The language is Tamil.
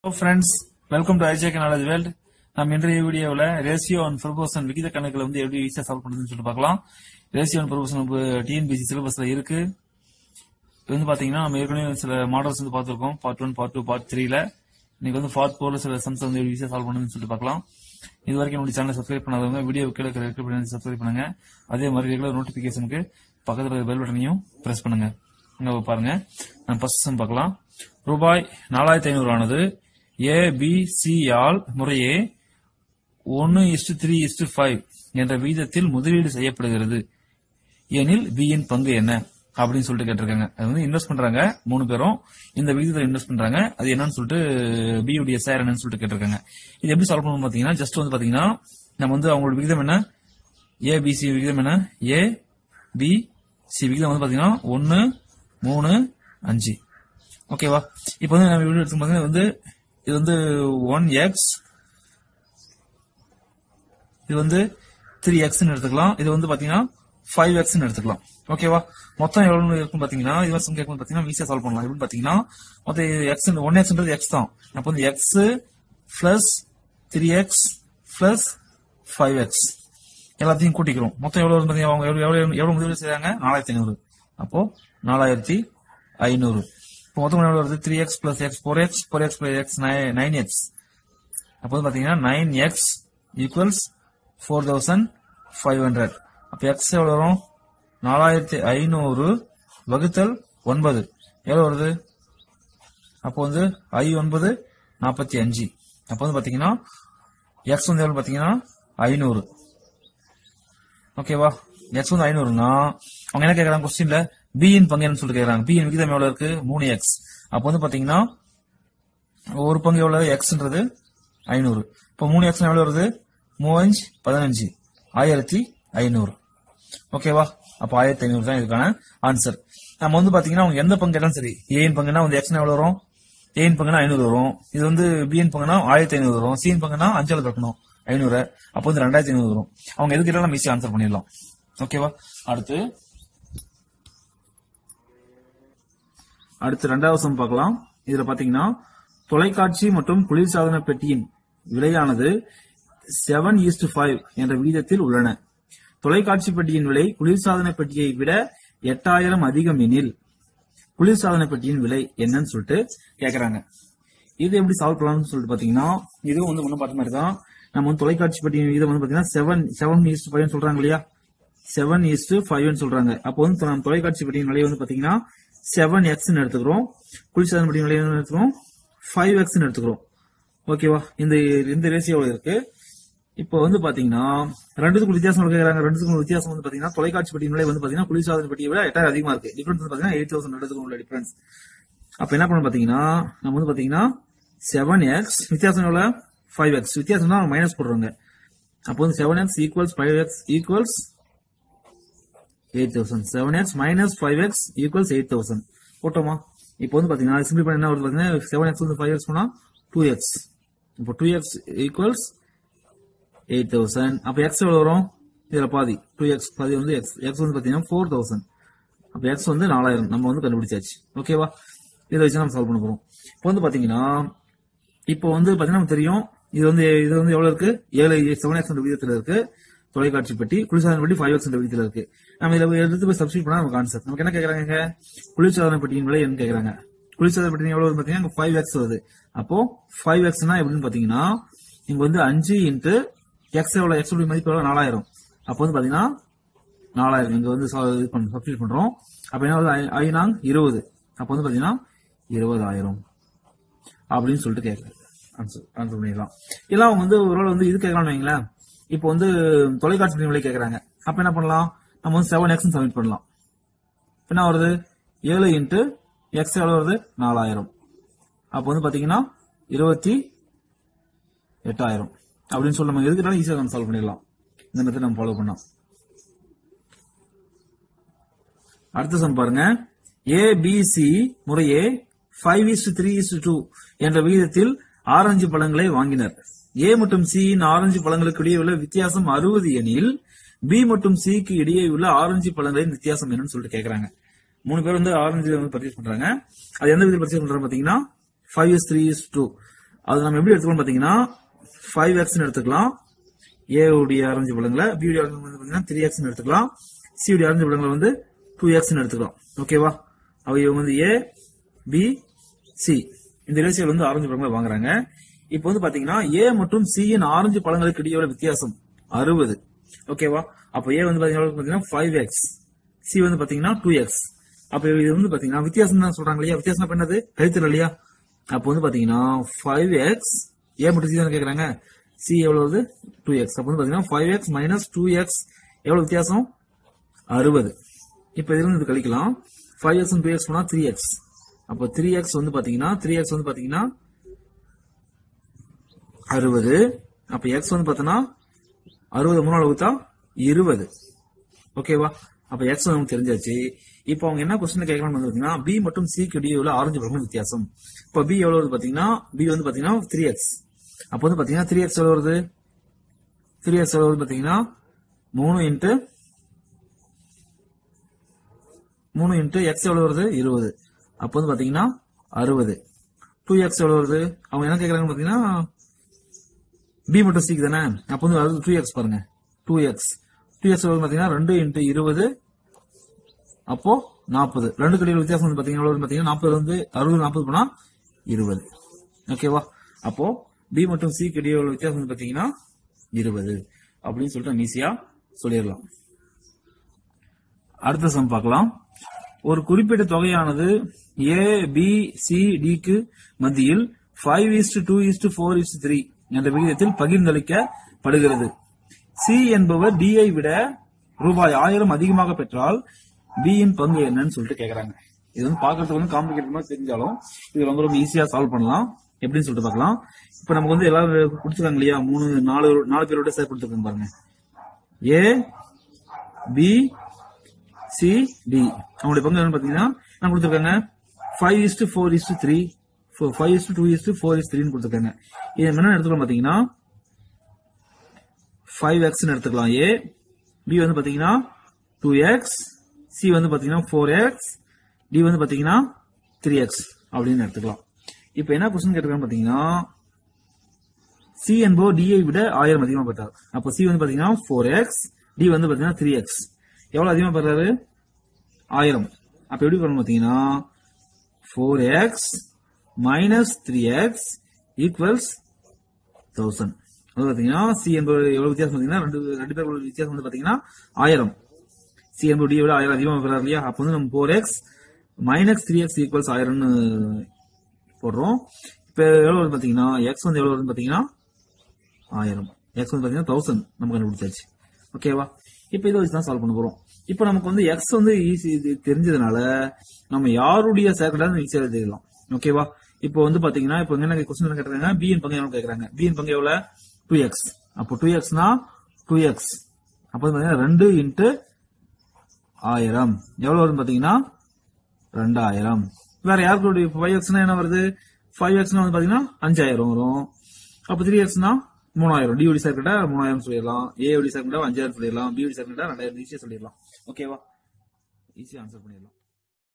ஃப்ரெண்ட்ஸ் வெல்கம் டு ஐஜேக் நாலேஜ் வேர்ல்ட் நம்ம இன்றைய வீடியோவில் ரேசியோ அண்ட் ப்ரொபோசன் விகித கணக்குல வந்து எப்படி ஈஸியாக சால்வ் பண்ணுறதுன்னு சொல்லிட்டு பார்க்கலாம் ரேசியோ அண்ட் ப்ரொபோசன் நம்ம டிஎன்பிசி சிலபஸ்ல இருக்கு இது வந்து பாத்தீங்கன்னா நம்ம ஏற்கனவே சில மாடல்ஸ் வந்து பார்த்துருக்கோம் part one part two part த்ரீல இன்னைக்கு வந்து பார்ட் ஃபோர்ல சில சம்ஸ் வந்து ஈஸியாக சால்வ் பண்ணுன்னு சொல்லிட்டு பார்க்கலாம் இது வரைக்கும் நம்மளுடைய சேனல் சப்ஸ்கிரைப் பண்ணாதவங்க வீடியோ கீழே இருக்கிற பண்ணி சப்ஸ்கிரைப் பண்ணுங்க அதே மாதிரி ரெகுலர் நோட்டிபிகேஷனுக்கு பக்கத்துல பெல் பட்டனையும் பிரஸ் பண்ணுங்க இங்க பாருங்க நம்ம ஃபர்ஸ்ட் சம் பார்க்கலாம் ரூபாய் நாலாயிரத்தி ஐநூறு ஆனது ஏ பி சி ஆல் முறையே ஒன்னு இஸ்டு த்ரீ இஸ்டு ஃபைவ் என்ற விகிதத்தில் முதலீடு செய்யப்படுகிறது எனில் பி யின் பங்கு என்ன அப்படின்னு சொல்லிட்டு கேட்டிருக்காங்க அது வந்து இன்வெஸ்ட் பண்றாங்க மூணு பேரும் இந்த விகிதத்தில் இன்வெஸ்ட் பண்றாங்க அது என்னன்னு சொல்லிட்டு பி உடைய ஷேர் என்னன்னு சொல்லிட்டு கேட்டிருக்காங்க இது எப்படி சால்வ் பண்ணணும் பாத்தீங்கன்னா ஜஸ்ட் வந்து பாத்தீங்கன்னா நம்ம வந்து அவங்களோட விகிதம் என்ன ஏ பி சி விகிதம் என்ன ஏ பி சி விகிதம் வந்து பாத்தீங்கன்னா ஒன்னு மூணு அஞ்சு ஓகேவா இப்போ வந்து நம்ம வீடியோ எடுத்து பாத்தீங்கன்னா வந்து இது வந்து ஒன் எக்ஸ் இது வந்து த்ரீ எக்ஸ்னு எடுத்துக்கலாம் இது வந்து பாத்தீங்கன்னா ஃபைவ் எக்ஸ்னு எடுத்துக்கலாம் ஓகேவா மொத்தம் எவ்வளவு இருக்கும் பாத்தீங்கன்னா இது வருஷம் கேட்கும் பாத்தீங்கன்னா ஈஸியா சால்வ் பண்ணலாம் எப்படின்னு பாத்தீங்கன்னா மொத்தம் எக்ஸ் ஒன் எக்ஸ்ன்றது எக்ஸ் தான் அப்போ வந்து x plus three x plus five x எல்லாத்தையும் கூட்டிக்கிறோம் மொத்தம் எவ்வளவு வரும் பாத்தீங்கன்னா அவங்க எவ்வளவு எவ்வளவு எவ்வளவு முதலீடு செய்றாங்க நாலாயிரத்தி ஐநூறு அப்போ நாலாயிரத்தி ஐநூறு இப்போ மொத்தம் எவ்வளவு வருது three x plus x four x four x plus x nine x அப்போ வந்து பாத்தீங்கன்னா nine x equals four thousand five hundred அப்போ எக்ஸ் எவ்வளவு வரும் நாலாயிரத்தி ஐநூறு வகுத்தல் ஒன்பது எவ்வளவு வருது அப்போ வந்து ஐ ஒன்பது நாற்பத்தி அஞ்சு அப்போ வந்து பாத்தீங்கன்னா எக்ஸ் வந்து எவ்வளவு பாத்தீங்கன்னா ஐநூறு ஓகேவா எக்ஸ் வந்து ஐநூறுனா அவங்க என்ன கேக்குறாங்க கொஸ்டின்ல பி இன் பங்கு என்னன்னு சொல்லிட்டு கேக்குறாங்க பி இன் விகிதம் எவ்வளவு இருக்கு மூணு எக்ஸ் அப்போ வந்து பாத்தீங்கன்னா ஒரு பங்கு எவ்வளவு எக்ஸ்ன்றது ஐநூறு இப்போ மூணு எக்ஸ் எவ்வளவு வருது மூவஞ்சு பதினஞ்சு ஆயிரத்தி ஐநூறு ஓகேவா அப்போ ஆயிரத்தி ஐநூறு தான் இதுக்கான ஆன்சர் நம்ம வந்து பாத்தீங்கன்னா அவங்க எந்த பங்கு எல்லாம் சரி ஏன் பங்குனா வந்து எக்ஸ் எவ்வளவு வரும் ஏன் பங்குனா ஐநூறு வரும் இது வந்து பிஎன் பங்குனா ஆயிரத்தி ஐநூறு வரும் சிஎன் பங்குனா அஞ்சாவது கட்டணும் ஐநூறு அப்போ வந்து ரெண்டாயிரத்தி ஐநூறு வரும் அவங்க எதுக்கு எல்லாம் ஈஸியா ஆன்சர் பண்ணிடலாம் ஓகேவா அடுத்து அடுத்து ரெண்டாவது சம் பார்க்கலாம் இதுல பாத்தீங்கன்னா தொலைக்காட்சி மற்றும் குளிர்சாதன பெட்டியின் விலையானது செவன் ஈஸ்ட் ஃபைவ் என்ற விகிதத்தில் உள்ளன தொலைக்காட்சி பெட்டியின் விலை குளிர்சாதன பெட்டியை விட எட்டாயிரம் அதிகம் எனில் குளிர்சாதன பெட்டியின் விலை என்னன்னு சொல்லிட்டு கேக்குறாங்க இது எப்படி சால்வ் பண்ணலாம்னு சொல்லிட்டு பாத்தீங்கன்னா இதுவும் வந்து ஒன்னும் பார்த்த மாதிரி தான் நம்ம வந்து தொலைக்காட்சி பெட்டியின் விகிதம் வந்து பாத்தீங்கன்னா செவன் செவன் ஈஸ்ட் ஃபைவ் சொல்றாங்க இல்லையா செவன் ஈஸ்ட் ஃபைவ் சொல்றாங்க அப்போ வந்து நம்ம தொலைக்காட்சி பெட்டியின் விலை வந்து பாத்தீங்கன்னா செவன் எக்ஸ் எடுத்துக்கிறோம் குளிர்சாதன பெட்டியின் விலை என்ன எடுத்துக்கிறோம் ஃபைவ் எக்ஸ் எடுத்துக்கிறோம் ஓகேவா இந்த இந்த ரேசியோ இருக்கு இப்போ வந்து பாத்தீங்கன்னா ரெண்டுத்துக்கும் வித்தியாசம் கேக்குறாங்க ரெண்டுத்துக்கும் வித்தியாசம் வந்து பாத்தீங்கன்னா தொலைக்காட்சி பெட்டியின் விலை வந்து பாத்தீங்கன்னா குளிர்சாதன பெட்டியை விட எட்டாயிரம் அதிகமா இருக்கு டிஃபரன்ஸ் வந்து பாத்தீங்கன்னா எயிட் தௌசண்ட் ரெண்டுத்துக்கும் உள்ள டிஃபரன்ஸ் அப்ப என்ன பண்ணணும் பாத்தீங்கன்னா நம்ம வந்து பாத்தீங்கன்னா செவன் எக்ஸ் வித்தியாசம் எவ்வளவு ஃபைவ் எக்ஸ் வித்தியாசம் தான் மைனஸ் போடுறாங்க அப்போ வந்து seven x equals five x equals eight thousand seven x minus five x equals eight thousand போட்டோமா இப்போ வந்து பாத்தீங்கன்னா சிம்பிள் பண்ண என்ன வருது பாத்தீங்கன்னா செவன் எக்ஸ் வந்து ஃபைவ் எக்ஸ் போனா டூ எக்ஸ் இப்போ two x equals eight thousand அப்ப எக்ஸ் எவ்வளவு வரும் இதுல பாதி டூ எக்ஸ் பாதி வந்து எக்ஸ் எக்ஸ் வந்து பாத்தீங்கன்னா ஃபோர் தௌசண்ட் அப்ப எக்ஸ் வந்து நாலாயிரம் நம்ம வந்து கண்டுபிடிச்சாச்சு ஓகேவா இதை வச்சு நம்ம சால்வ் பண்ண போறோம் இப்போ வந்து பாத்தீங்கன்னா இப்போ வந்து பாத்தீங்கன்னா நமக்கு தெரியும் இது வந்து இது வந்து எவ்வளவு இருக்கு ஏழு செவன் எக்ஸ் விகிதத்துல இருக்கு தொலைக்காட்சி பெட்டி குளிர்சாதன பெட்டி ஃபைவ் எக்ஸ் விகிதத்துல இருக்கு நம்ம இதை எடுத்து போய் சப்ஸ்டியூட் பண்ணா நமக்கு ஆன்சர் நமக்கு என்ன கேக்குறாங்க குளிர்சாதன பெட்டியின் விலை என்ன கேக்குறாங்க குளிர்சாதன பெட்டி எவ்வளவு பாத்தீங்கன்னா ஃபைவ் எக்ஸ் வருது அப்போ ஃபைவ் எக்ஸ்னா எப்படின்னு பாத்தீங்கன்னா இங்க வந்து அஞ்சு இன்ட்டு எக்ஸ் எவ்வளவு எக்ஸ் மதிப்பு எவ்வளவு நாலாயிரம் அப்போ வந்து பாத்தீங்கன்னா நாலாயிரம் இங்க வந்து சப்ஸ்டியூட் பண்றோம் அப்ப என்ன வருது ஐநாங் இருபது அப்போ வந்து பாத்தீங்கன்னா இருபதாயிரம் அப்படின்னு சொல்லிட்டு கேட்கலாம் ஆன்சர் ஆன்சர் பண்ணிடலாம் இல்லை அவங்க வந்து ஒரு வந்து இது கேட்கலாம்னு வைங்களேன் இப்போ வந்து தொலைக்காட்சி பெட்டி விலை கேட்கறாங்க அப்ப என்ன பண்ணலாம் நம்ம வந்து செவன் எக்ஸ் சப்மிட் பண்ணலாம் என்ன வருது ஏழு இன்ட்டு எக்ஸ் எவ்வளவு வருது நாலாயிரம் அப்போ வந்து பாத்தீங்கன்னா இருபத்தி எட்டாயிரம் அப்படின்னு சொல்லி நம்ம எதுக்குனாலும் ஈஸியாக நம்ம சால்வ் பண்ணிடலாம் இந்த மெத்தட் நம்ம ஃபாலோ பண்ணோம் அடுத்த சம் பாருங்க ஏ பி சி முறையே five is three is two என்ற விகிதத்தில் ஆரஞ்சு பழங்களை வாங்கினர் ஏ மற்றும் சி இன் ஆரஞ்சு பழங்களுக்கு இடையே உள்ள வித்தியாசம் அறுபது எனில் பி மற்றும் சிக்கு இடையே உள்ள ஆரஞ்சு பழங்களின் வித்தியாசம் என்னன்னு சொல்லிட்டு கேக்குறாங்க மூணு பேர் வந்து ஆரஞ்சு வந்து பர்ச்சேஸ் பண்றாங்க அது எந்த விதத்தில் பர்ச்சேஸ் பண்றாங்க பாத்தீங்கன்னா five is three is two அது நம்ம எப்படி எடுத்துக்கலாம் பாத்தீங்கன்னா ஃபைவ் எக்ஸ்னு எடுத்துக்கலாம் ஏ உடைய ஆரஞ்சு பழங்களை பி உடைய ஆரஞ்சு பழங்களை பாத்தீங்கன்னா த்ரீ எக்ஸ்னு எடுத்துக்கலாம் சி உடைய ஆரஞ்சு பழங்களை வந்து டூ எக்ஸ்னு எடுத்துக்கலாம் ஓகேவா அவ இவங்க வந்து ஏ பி சி இந்த ரேசியோல வந்து ஆரஞ்சு பழங்களை வாங்குறாங்க இப்போ வந்து பாத்தீங்கன்னா ஏ மற்றும் சி இன் ஆரஞ்சு பழங்களுக்கு இடையே உள்ள வித்தியாசம் அறுபது ஓகேவா அப்ப ஏ வந்து பாத்தீங்கன்னா பாத்தீங்கன்னா ஃபைவ் எக்ஸ் சி வந்து பாத்தீங்கன்னா டூ எக்ஸ் அப்ப இது வந்து பாத்தீங்கன்னா வித்தியாசம் தான் சொல்றாங்க இல்லையா வித்தியாசம் அப்ப என்னது கழித்தல் இல்லையா அப்ப வந்து பாத்தீங்கன்னா ஃபைவ் எக்ஸ் ஏ மட்டும் சி தானே கேக்குறாங்க சி எவ்வளவு டூ எக்ஸ் அப்ப வந்து பாத்தீங்கன்னா five x minus two x எவ்வளவு வித்தியாசம் அறுபது இப்ப இதுல இருந்து இது கழிக்கலாம் ஃபைவ் எக்ஸ் டூ எக்ஸ் போனா த்ரீ எக்ஸ் அப்போ த்ரீ எக்ஸ் வந்து பாத்தீங்கன்னா த்ரீ எக்ஸ் வந்து பாத்தீங்கன்னா அறுபது அப்ப எக்ஸ் வந்து பார்த்தோன்னா அறுபது மூணு வகுத்தா இருபது ஓகேவா அப்ப எக்ஸ் நமக்கு தெரிஞ்சாச்சு இப்போ அவங்க என்ன கொஸ்டின் கேட்கலாம்னு வந்து பாத்தீங்கன்னா பி மற்றும் சி க்கு இடையே உள்ள ஆரஞ்சு பழம் வித்தியாசம் இப்ப பி எவ்வளவு வருது பாத்தீங்கன்னா பி வந்து பாத்தீங்கன்னா த்ரீ எக்ஸ் அப்போ வந்து பாத்தீங்கன்னா த்ரீ எக்ஸ் எவ்வளவு வருது த்ரீ எக்ஸ் எவ்வளவு வருது பாத்தீங்கன்னா மூணு இன்ட்டு மூணு இன்ட்டு எக்ஸ் எவ்வளவு வருது இருபது அப்போ வந்து பாத்தீங்கன்னா அறுபது டூ எக்ஸ் எவ்வளவு வருது அவங்க என்ன கேக்குறாங்கன்னு பாத்தீங்கன்னா பி மட்டும் சிக்கு தானே அப்போ வந்து அது டூ எக்ஸ் பாருங்க டூ எக்ஸ் டூ எக்ஸ் எவ்வளவு பாத்தீங்கன்னா ரெண்டு இன்ட்டு இருபது அப்போ நாற்பது ரெண்டு கடையில் வித்தியாசம் வந்து பாத்தீங்கன்னா எவ்வளவு பாத்தீங்கன்னா நாற்பது வந்து அறுபது நாற்பது போனா இருபது ஓகேவா அப்போ பி மற்றும் சி இடையே உள்ள வித்தியாசம் வந்து பாத்தீங்கன்னா இருபது அப்படின்னு சொல்லிட்டு நம்ம ஈஸியா சொல்லிடலாம் அடுத்த சம் பார்க்கலாம் ஒரு குறிப்பிட்ட தொகையானது ஏ பி சி டிக்கு மத்தியில் five is to two is to four is to three என்ற விகிதத்தில் பகிர்ந்தளிக்கப்படுகிறது சி என்பவர் டி ஐ விட ரூபாய் ஆயிரம் அதிகமாக பெற்றால் B இன் பங்கு என்னன்னு சொல்லிட்டு கேக்குறாங்க இது வந்து பாக்குறதுக்கு வந்து காம்ப்ளிகேட் மாதிரி தெரிஞ்சாலும் இது ரொம்ப ரொம்ப ஈஸியா சால்வ் பண்ணலாம் எப்படின்னு சொல்லிட்டு பார்க்கலாம் இப்ப நமக்கு வந்து எல்லாரும் கொடுத்துருக்காங்க இல்லையா மூணு நாலு நாலு பேரோட சேர்த்து கொடுத்துருக்காங்க பாருங்க ஏ பி சி டி அவங்களுடைய பங்கு என்னன்னு பாத்தீங்கன்னா என்ன கொடுத்துருக்காங்க five is to four is to three five is to two is to four is த்ரீன்னு கொடுத்துருக்காங்க இது என்ன எடுத்துக்கலாம் பாத்தீங்கன்னா ஃபைவ் எக்ஸ்னு எடுத்துக்கலாம் ஏ பி வந்து பாத்தீங்கன்னா டூ எக்ஸ் சி வந்து பாத்தீங்கன்னா ஃபோர் எக்ஸ் டி வந்து பாத்தீங்கன்னா த்ரீ எக்ஸ் அப்படின்னு எடுத்துக்கலாம் இப்போ என்ன கொஸ்டின் கேட்டிருக்காங்க பாத்தீங்கன்னா சி என்போ டிஐ விட ஆயிரம் அதிகமா பெற்றார் அப்போ சி வந்து பாத்தீங்கன்னா ஃபோர் எக்ஸ் டி வந்து பாத்தீங்கன்னா த்ரீ எக்ஸ் எவ்வளவு அதிகமா பெறாரு ஆயிரம் அப்ப எப்படி பண்ணணும் பாத்தீங்கன்னா four x minus three x equals thousand அது பாத்தீங்கன்னா சி என்பது எவ்வளவு வித்தியாசம் பாத்தீங்கன்னா ரெண்டு ரெண்டு பேர் வித்தியாசம் வந்து பாத்தீங்கன்னா ஆயிரம் சி என்பது டி விட ஆயிரம் அதிகமா பெறாரு இல்லையா அப்போ வந்து நம்ம four x minus three x equals ஆயிரம்னு போடுறோம் இப்ப எவ்வளவு வருது பாத்தீங்கன்னா எக்ஸ் வந்து எவ்வளவு வருது பாத்தீங்கன்னா ஆயிரம் எக்ஸ் வந்து பாத்தீங்கன்னா தௌசண்ட் நம்ம கண்டுபிடிச்சாச்சு ஓகேவா இப்ப இதை வச்சு தான் சால்வ் பண்ண போறோம் இப்ப நமக்கு வந்து எக்ஸ் வந்து ஈஸி இது தெரிஞ்சதுனால நம்ம யாருடைய சேர்க்கலான்னு ஈஸியா தெரிஞ்சுக்கலாம் ஓகேவா இப்போ வந்து பாத்தீங்கன்னா இப்போ என்ன கொஸ்டின் என்ன கேட்டாங்க பிஎன் பங்கு எவ்வளவு கேக்குறாங்க பிஎன் பங்கு எவ்வளவு டூ எக்ஸ் அப்போ டூ எக்ஸ்னா டூ எக்ஸ் அப்போ வந்து பாத்தீங்கன்னா ரெண்டு இன்ட்டு ஆயிரம் எவ்வளவு வரும் பாத்தீங்கன்னா ரெண்டாயிரம் வேற யாருக்கு ஃபைவ் எக்ஸ்னா என்ன வருது ஃபைவ் எக்ஸ்னா வந்து பாத்தீங்கன்னா அஞ்சாயிரம் வரும் அப்ப த்ரீ எக்ஸ்னா மூணாயிரம் டிஓடி சேர்க்கிட்ட மூணாயிரம் சொல்லிடலாம் ஏஓடி சேர்க்கிட்ட அஞ்சாயிரம் சொல்லிடலாம் பிஓடி சேர்க்கிட்ட ரெண்டாயிரம் ஈஸியா சொல்லிடலாம் ஓகேவா ஈஸியா ஆன்சர் பண்ணிடலாம்